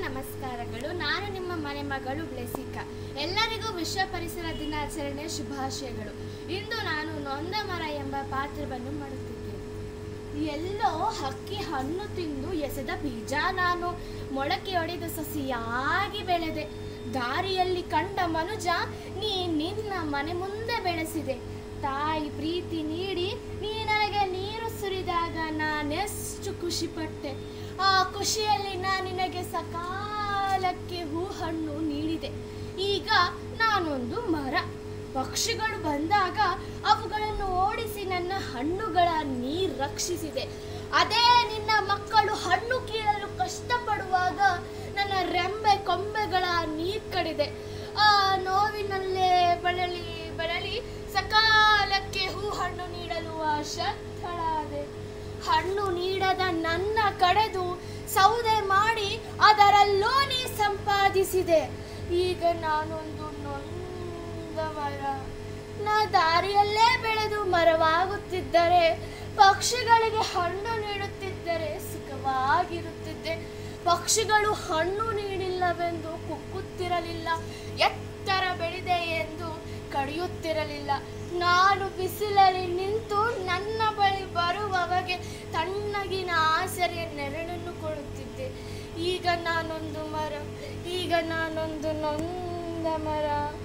ನಮಸ್ಕಾರಗಳು ನಾನು ನಿಮ್ಮ ಮನೆ ಮಗಳು ಬ್ಲೆಸಿಕಾ ಎಲ್ಲರಿಗೂ ವಿಶ್ವ ಪರಿಸರ ದಿನಾಚರಣೆ ಶುಭಾಶಯಗಳು ಇಂದು ನಾನು ನೊಂದ ಮರ ಎಂಬ ಪಾತ್ರವನ್ನು ಮಾಡುತ್ತಿದ್ದೇನೆ ಎಲ್ಲೋ ಹಕ್ಕಿ ಹಣ್ಣು ತಿಂದು ಎಸೆದ ಬೀಜ ನಾನು ಮೊಳಕೆಯೊಡೆದ ಸಸಿಯಾಗಿ ಬೆಳೆದೆ ದಾರಿಯಲ್ಲಿ ಕಂಡ ಮನುಜ ನೀ ನಿನ್ನ ಮನೆ ಮುಂದೆ ಬೆಳೆಸಿದೆ ತಾಯಿ ಪ್ರೀತಿ ನೀಡಿ ನೀ ನನಗೆ ನೀರು ಸುರಿದಾಗ ನಾನೆಷ್ಟು ಖುಷಿಪಟ್ಟೆ ಆ ಖುಷಿಯಲ್ಲಿ ನಾನು ನಿನಗೆ ಸಕಾಲಕ್ಕೆ ಹೂ ಹಣ್ಣು ನೀಡಿದೆ ಈಗ ನಾನೊಂದು ಮರ ಪಕ್ಷಿಗಳು ಬಂದಾಗ ಅವುಗಳನ್ನು ಓಡಿಸಿ ನನ್ನ ಹಣ್ಣುಗಳ ನೀ ರಕ್ಷಿಸಿದೆ ಅದೇ ನಿನ್ನ ಮಕ್ಕಳು ಹಣ್ಣು ಕೀಳಲು ಕಷ್ಟಪಡುವಾಗ ನನ್ನ ರೆಂಬೆ ಕೊಂಬೆಗಳ ನೀರ್ ಕಡಿದೆ ಆ ನೋವಿನಲ್ಲೇ ಬಳಲಿ ಬಳಲಿ ಸಕಾಲಕ್ಕೆ ಹೂ ಹಣ್ಣು ನೀಡಲು ಶಕ್ತಳಾದೆ ಹಣ್ಣು ನೀಡದ ನನ್ನ ಕಡೆದು ಸೌದೆ ಮಾಡಿ ಅದರಲ್ಲೂ ನೀ ಸಂಪಾದಿಸಿದೆ ಈಗ ನಾನೊಂದು ನೊಂದ ಮರ ನಾ ದಾರಿಯಲ್ಲೇ ಬೆಳೆದು ಮರವಾಗುತ್ತಿದ್ದರೆ ಪಕ್ಷಿಗಳಿಗೆ ಹಣ್ಣು ನೀಡುತ್ತಿದ್ದರೆ ಸುಖವಾಗಿರುತ್ತಿದ್ದೆ ಪಕ್ಷಿಗಳು ಹಣ್ಣು ನೀಡಿಲ್ಲವೆಂದು ಕುಕ್ಕುತ್ತಿರಲಿಲ್ಲ ಎತ್ತರ ಬೆಳೆದೆ ಎಂದು ಕಡಿಯುತ್ತಿರಲಿಲ್ಲ ನಾನು ಬಿಸಿಲಲ್ಲಿ ನಿಂತು ನನ್ನ ಬಳಿ ಬರುವವಗೆ ತಣ್ಣಗಿನ ಆಸರೆಯ ನೆರಳನ್ನು ಕೊಡುತ್ತಿದ್ದೆ ಈಗ ನಾನೊಂದು ಮರ ಈಗ ನಾನೊಂದು ನೊಂದ ಮರ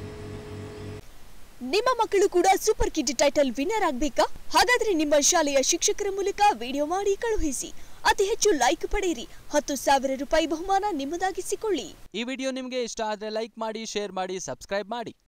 ನಿಮ್ಮ ಮಕ್ಕಳು ಕೂಡ ಸೂಪರ್ ಕಿಡ್ ಟೈಟಲ್ ವಿನ್ನರ್ ಆಗ್ಬೇಕಾ ಹಾಗಾದ್ರೆ ನಿಮ್ಮ ಶಾಲೆಯ ಶಿಕ್ಷಕರ ಮೂಲಕ ವಿಡಿಯೋ ಮಾಡಿ ಕಳುಹಿಸಿ ಅತಿ ಹೆಚ್ಚು ಲೈಕ್ ಪಡೆಯಿರಿ ಹತ್ತು ಸಾವಿರ ರೂಪಾಯಿ ಬಹುಮಾನ ನಿಮ್ಮದಾಗಿಸಿಕೊಳ್ಳಿ ಈ ವಿಡಿಯೋ ನಿಮಗೆ ಇಷ್ಟ ಆದರೆ ಲೈಕ್ ಮಾಡಿ ಶೇರ್ ಮಾಡಿ ಸಬ್ಸ್ಕ್ರೈಬ್ ಮಾಡಿ